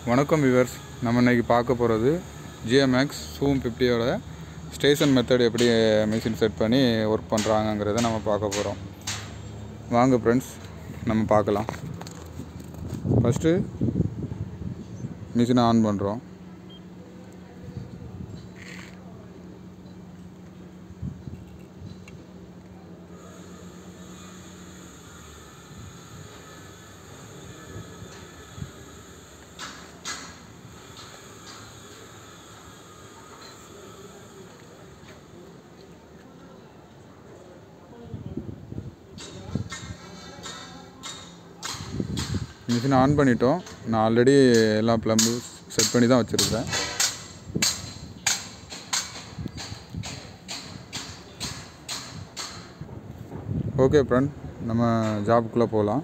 வணக்கம் விவர்ஸ் நம்ம இன்னைக்கு பார்க்க போகிறது ஜிஎம்எக்ஸ் சூம் ஃபிஃப்டியோட ஸ்டேஷன் மெத்தட் எப்படி மிஷின் செட் பண்ணி ஒர்க் பண்ணுறாங்கங்கிறத நம்ம பார்க்க போகிறோம் வாங்க ஃப்ரெண்ட்ஸ் நம்ம பார்க்கலாம் ஃபஸ்ட்டு மிஷினை ஆன் பண்ணுறோம் மிஷினை ஆன் பண்ணிட்டோம் நான் ஆல்ரெடி எல்லா ப்ளம்பு செட் பண்ணி தான் வச்சுருக்கேன் ஓகே ஃப்ரெண்ட் நம்ம ஜாபுக்குள்ளே போகலாம்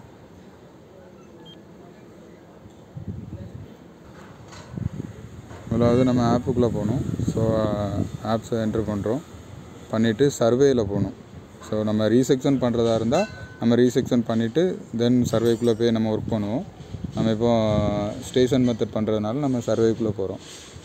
முதலாவது நம்ம ஆப்புக்குள்ளே போகணும் ஸோ ஆப்ஸை என்ட்ரு பண்ணுறோம் பண்ணிவிட்டு சர்வேயில் போகணும் ஸோ நம்ம ரீசெக்ஷன் பண்ணுறதா இருந்தால் நம்ம ரீசெக்ஷன் பண்ணிவிட்டு தென் சர்வேக்குள்ளே போய் நம்ம ஒர்க் பண்ணுவோம் நம்ம இப்போ ஸ்டேஷன் மெத்தட் பண்ணுறதுனால நம்ம சர்வேக்குள்ளே போகிறோம்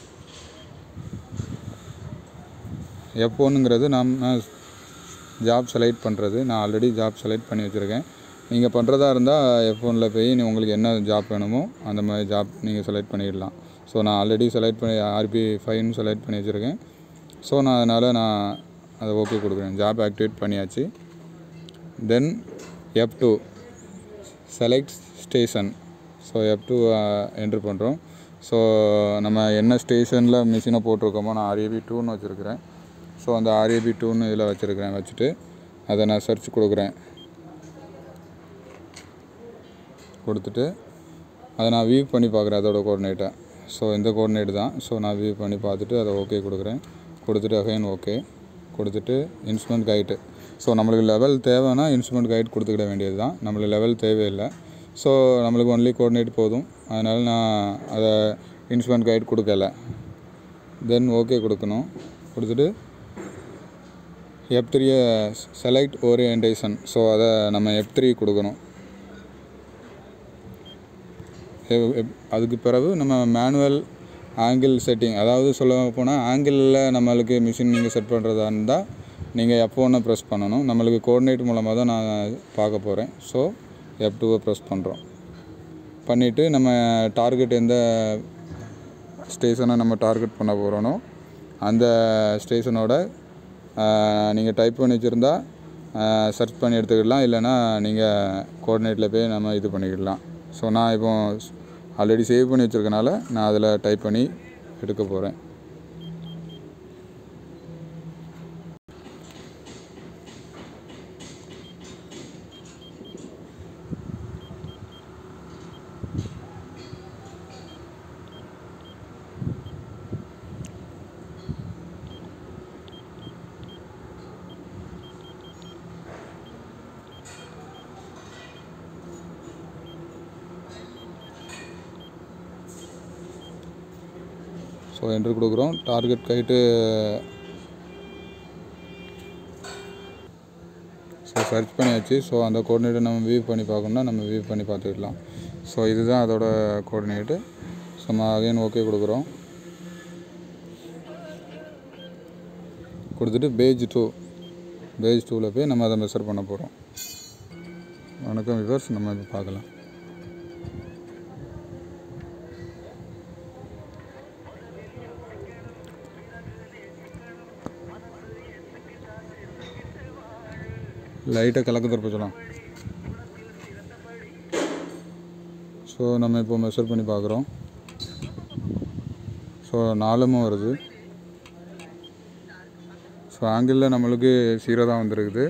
எப்போனுங்கிறது நம்ம ஜாப் செலக்ட் பண்ணுறது நான் ஆல்ரெடி ஜாப் செலக்ட் பண்ணி வச்சுருக்கேன் நீங்கள் பண்ணுறதா இருந்தால் எஃபோனில் போய் நீ உங்களுக்கு என்ன ஜாப் வேணுமோ அந்த மாதிரி ஜாப் நீங்கள் செலக்ட் பண்ணிடலாம் ஸோ நான் ஆல்ரெடி செலக்ட் பண்ணி ஆர்பி ஃபைவ்னு செலக்ட் பண்ணி வச்சுருக்கேன் ஸோ நான் அதனால் நான் அதை ஓகே கொடுக்குறேன் ஜாப் ஆக்டிவேட் பண்ணியாச்சு then F two select station so F two enter பண்ணுறோம் ஸோ நம்ம என்ன ஸ்டேஷனில் மிஷினை போட்டிருக்கோமோ நான் ஆர்ஏபி டூன்னு வச்சுருக்கிறேன் ஸோ அந்த ஆர்ஏபி டூன்னு இதில் வச்சுருக்கிறேன் வச்சுட்டு அதை நான் சர்ச் கொடுக்குறேன் கொடுத்துட்டு அதை நான் வியூ பண்ணி பார்க்குறேன் அதோட கோஆர்டினேட்டை ஸோ இந்த கோஆர்டினேட் தான் ஸோ நான் வியூ பண்ணி பார்த்துட்டு அதை ஓகே கொடுக்குறேன் கொடுத்துட்டு அகைன் ஓகே கொடுத்துட்டு இன்ஸ்ட்ருமெண்ட் கைடு ஸோ நம்மளுக்கு லெவல் தேவைன்னா இன்ஸ்ட்ருமெண்ட் கைட் கொடுத்துக்கிட வேண்டியது தான் நம்மளுக்கு லெவல் தேவையில்லை ஸோ நம்மளுக்கு ஒன்லி கோஆர்டினேட் போதும் அதனால் நான் அதை இன்ஸ்ட்ருமெண்ட் கைட் கொடுக்கல தென் ஓகே கொடுக்கணும் கொடுத்துட்டு எஃப் த்ரீயை செலக்ட் ஓரியன்டேஷன் ஸோ அதை நம்ம எஃப் த்ரீ கொடுக்கணும் எ- எப்- அதுக்கு பிறகு நம்ம மேனுவல் ஆங்கிள் செட்டிங் அதாவது சொல்ல போனால் ஆங்கிளில் நம்மளுக்கு மிஷின் நீங்கள் செட் பண்ணுறதா இருந்தால் நீங்கள் எஃப் ஒன்னை ப்ரெஸ் பண்ணணும் நம்மளுக்கு கோஆர்டினேட் மூலமாக தான் நான் பார்க்க போகிறேன் ஸோ எஃப் டூவை ப்ரெஸ் பண்ணுறோம் பண்ணிவிட்டு நம்ம டார்கெட் எந்த ஸ்டேஷனை நம்ம டார்கெட் பண்ண போகிறோனோ அந்த ஸ்டேஷனோட நீங்கள் டைப் பண்ணி வச்சுருந்தா சர்ச் பண்ணி எடுத்துக்கிடலாம் இல்லைன்னா நீங்கள் கோஆர்டினேட்டில் போய் நம்ம இது பண்ணிக்கிடலாம் ஸோ நான் இப்போ ஆல்ரெடி சேவ் பண்ணி வச்சுருக்கனால நான் அதில் டைப் பண்ணி எடுக்க போகிறேன் ஸோ என்ட்ரு கொடுக்குறோம் டார்கெட் கைட்டு ஸோ சர்ச் பண்ணியாச்சு ஸோ அந்த கோஆர்டினேட்டை நம்ம வியூ பண்ணி பார்க்கணும்னா நம்ம வியூ பண்ணி பார்த்துக்கலாம் ஸோ இதுதான் அதோட கோஆர்டினேட்டு ஸோ நம்ம அகைன் ஓகே கொடுக்குறோம் கொடுத்துட்டு பேஜ் டூ பேஜ் டூவில் போய் நம்ம அதை மெஷர் பண்ண போகிறோம் வணக்கம் விவர்ஸ் நம்ம இப்போ பார்க்கலாம் லைட்டாக கலக்க திருப்ப சொல்லலாம் ஸோ நம்ம இப்போ மெஷர் பண்ணி பார்க்குறோம் ஸோ நாலுமும் வருது ஸோ ஆங்கிளில் நம்மளுக்கு ஜீரோ தான் வந்திருக்குது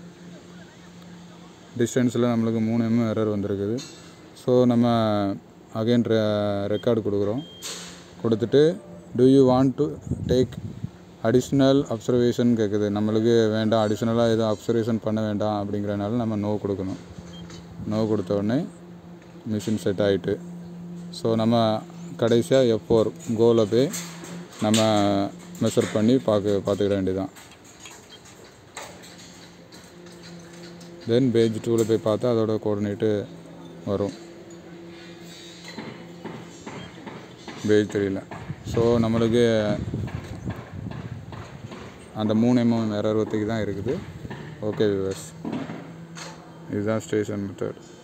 டிஸ்டன்ஸில் நம்மளுக்கு மூணு எம்எம் எரர் வந்திருக்குது ஸோ நம்ம அகைன் ரெக்கார்டு கொடுக்குறோம் கொடுத்துட்டு do you want to take additional observation கேட்குது நம்மளுக்கு வேண்டாம் அடிஷ்னலாக எதுவும் அப்சர்வேஷன் பண்ண வேண்டாம் அப்படிங்கிறனால நம்ம நோ கொடுக்கணும் நோ கொடுத்த உடனே மிஷின் செட் ஆகிட்டு ஸோ நம்ம கடைசியாக எஃப் ஃபோர் கோவில் போய் நம்ம மெஷர் பண்ணி பார்க்க பார்த்துக்கிட வேண்டியதுதான் தென் பேஜ் டூவில் போய் பார்த்தா அதோட கோஆர்டினேட்டு வரும் பேஜ் தெரியல ஸோ நம்மளுக்கு அந்த மூணு எம்எம் எரர் ஒத்திக்கு தான் இருக்குது ஓகே விவர்ஸ் இதுதான் ஸ்டேஷன் மெத்தட்